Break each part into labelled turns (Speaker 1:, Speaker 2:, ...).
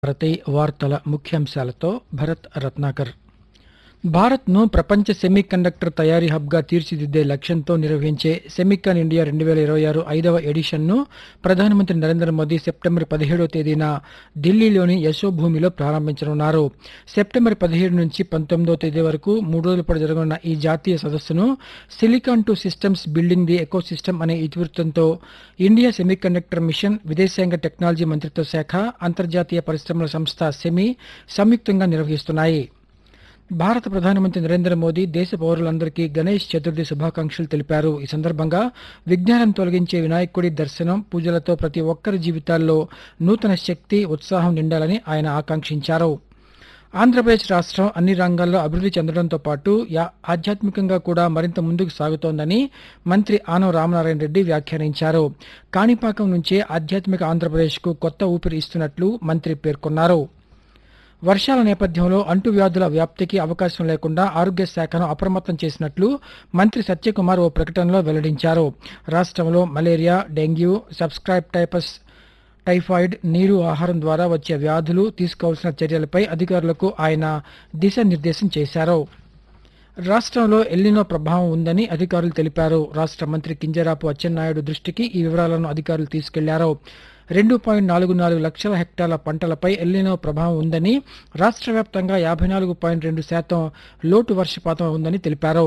Speaker 1: భారతి వార్తల ముఖ్యాంశాలతో భరత్ రత్నాకర్ భారత్ను ప్రపంచ సెమీ కండక్టర్ తయారీ హబ్గా తీర్చిదిద్దే లక్ష్యంతో నిర్వహించే సెమికాన్ ఇండియా రెండు వేల ఇరవై ఆరు ఐదవ ఎడిషన్ను ప్రధానమంత్రి నరేంద్ర మోదీ సెప్టెంబర్ పదిహేడవ తేదీన ఢిల్లీలోని యశోభూమిలో ప్రారంభించనున్నారు సెప్టెంబర్ పదిహేడు నుంచి పంతొమ్మిదవ తేదీ వరకు మూడు రోజుల పాటు జరగనున్న ఈ జాతీయ సదస్సును silicon to systems building the ecosystem అనే ఇతివృత్తంతో ఇండియా సెమీకండక్టర్ మిషన్ విదేశాంగ టెక్నాలజీ మంత్రిత్వ శాఖ అంతర్జాతీయ పరిశ్రమల సంస్థ సెమీ సంయుక్తంగా నిర్వహిస్తున్నాయి భారత ప్రధానమంత్రి నరేంద్ర మోదీ దేశ పౌరులందరికీ గణేష్ చతుర్థి శుభాకాంక్షలు తెలిపారు ఈ సందర్భంగా విజ్ఞానం తొలగించే వినాయకుడి దర్శనం పూజలతో ప్రతి ఒక్కరి జీవితాల్లో నూతన శక్తి ఉత్సాహం నిండాలని ఆయన ఆకాంక్షించారు ఆంధ్రప్రదేశ్ రాష్ట్రం అన్ని రంగాల్లో అభివృద్ధి చెందడంతో పాటు యా- ఆధ్యాత్మికంగా కూడా మరింత ముందుకు సాగుతోందని మంత్రి ఆనం రామనారాయణ రెడ్డి వ్యాఖ్యానించారు కాణిపాకం నుంచే ఆధ్యాత్మిక ఆంధ్రప్రదేశ్కు కొత్త ఊపిరి ఇస్తున్నట్లు మంత్రి పేర్కొన్నారు వర్షాల నేపథ్యంలో అంటువ్యాధుల వ్యాప్తికి అవకాశం లేకుండా ఆరోగ్య శాఖను అప్రమత్తం చేసినట్లు మంత్రి సత్యకుమార్ ఓ ప్రకటనలో వెల్లడించారు రాష్ట్రంలో malaria dengue scrub typhus typhoid నీరు ఆహారం ద్వారా వచ్చే వ్యాధులు తీసుకోవాల్సిన చర్యలపై అధికారులకు ఆయన దిశానిర్దేశం చేశారు రాష్ట్రంలో ఎల్లినో ప్రభావం ఉందని అధికారులు తెలిపారు రాష్ట్ర మంత్రి కింజరాపు అచ్చెన్నాయుడు దృష్టికి ఈ వివరాలను అధికారులు తీసుకెళ్లారు రెండు పాయింట్ నాలుగు నాలుగు లక్షల హెక్టార్ల పంటలపై ఎల్లినో ప్రభావం ఉందని రాష్ట్ర వ్యాప్తంగా యాభై నాలుగు పాయింట్ రెండు శాతం లోటు వర్షపాతం ఉందని తెలిపారు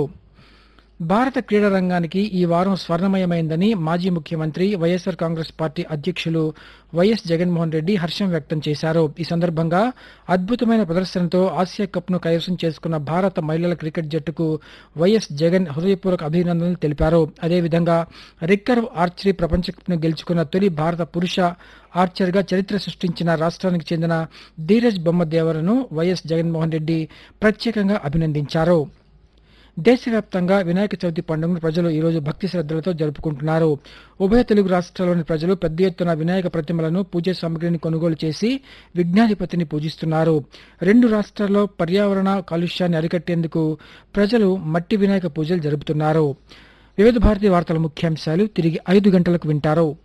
Speaker 1: భారత క్రీడా రంగానికి ఈ వారం స్వర్ణమయమైందని మాజీ ముఖ్యమంత్రి వైఎస్ఆర్ కాంగ్రెస్ పార్టీ అధ్యక్షులు వైఎస్ జగన్మోహన్ రెడ్డి హర్షం వ్యక్తం చేశారు ఈ సందర్భంగా అద్భుతమైన ప్రదర్శనతో ఆసియా కప్ను కైవసం చేసుకున్న భారత మహిళల క్రికెట్ జట్టుకు వైఎస్ జగన్ హృదయపూర్వక అభినందనలు తెలిపారు అదేవిధంగా రిక్కర్వ్ ఆర్చరీ ప్రపంచ కప్ను గెలుచుకున్న తొలి భారత పురుష ఆర్చర్గా చరిత్ర సృష్టించిన రాష్ట్రానికి చెందిన ధీరజ్ బొమ్మదేవరను వైఎస్ జగన్మోహన్ రెడ్డి ప్రత్యేకంగా అభినందించారు దేశవ్యాప్తంగా వినాయక చవితి పండుగను ప్రజలు ఈ రోజు భక్తి శ్రద్ధలతో జరుపుకుంటున్నారు ఉభయ తెలుగు రాష్ట్రాల్లోని ప్రజలు పెద్ద ఎత్తున వినాయక ప్రతిమలను పూజా సామగ్రిని కొనుగోలు చేసి విఘ్నాధిపతిని పూజిస్తున్నారు రెండు రాష్ట్రాల్లో పర్యావరణ కాలుష్యాన్ని అరికట్టేందుకు ప్రజలు మట్టి వినాయక పూజలు జరుపుతున్నారు వివిధ భారతి వార్తల ముఖ్యాంశాలు తిరిగి ఐదు గంటలకు వింటారు